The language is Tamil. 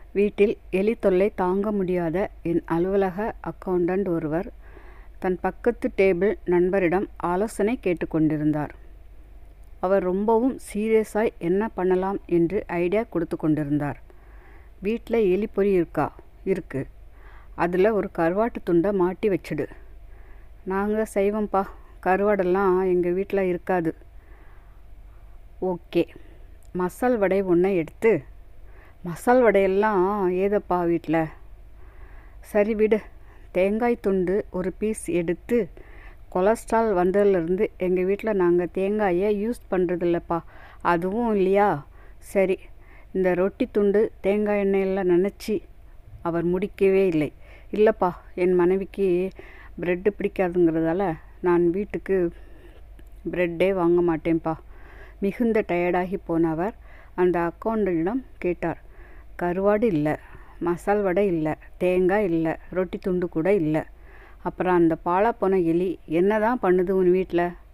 வீட்டில் எலி தொல்லை தாங்க முடியாத என் அலுவலக அக்கவுண்டண்ட் ஒருவர் தன் பக்கத்து டேபிள் நண்பரிடம் ஆலோசனை கேட்டுக்கொண்டிருந்தார். அவர் ரொம்பவும் சீரியஸாய் என்ன பண்ணலாம் என்று ஐடியா கொடுத்து கொண்டிருந்தார். வீட்ல எலிப்பொறி இருக்கா? இருக்கு. அதுல ஒரு கருவாட்டு துண்ட மாட்டி வச்சுடு. நாங்க செய்வோம்பா கருவாடெல்லாம் எங்க வீட்ல இருக்காது. ஓகே. மசால் வடை ஒன்ன எடுத்து மசால் வடையெல்லாம் ஏதப்பா வீட்ல? சரி விடு. தேங்காய் துண்டு ஒரு பீஸ் எடுத்து கொலஸ்ட்ரால் வந்ததுலேருந்து எங்க வீட்ல நாங்க தேங்காய யூஸ் பண்றதில்லப்பா. அதுவும் இல்லையா? சரி. இந்த ரொட்டி துண்டு தேங்காய் எண்ணெய்ல நனைச்சி அவர் முடிக்கவே இல்லை. இல்லப்பா என் மனைவிக்கு பிரெட் பிடிக்காதுங்கறதால நான் வீட்டுக்கு பிரெட்டே வாங்க மாட்டேன்பா. மிகுந்த டயர்டாகி போன அவர் அந்த அக்கவுண்டண்டிடம் கேட்டார். கருவாடு இல்ல. மசால் வடை இல்ல. தேங்காய் இல்ல. ரொட்டி துண்டு கூட இல்ல. அப்புறம் அந்த பாழாப்போன எலி என்னதான் பண்ணுது உன் வீட்ல?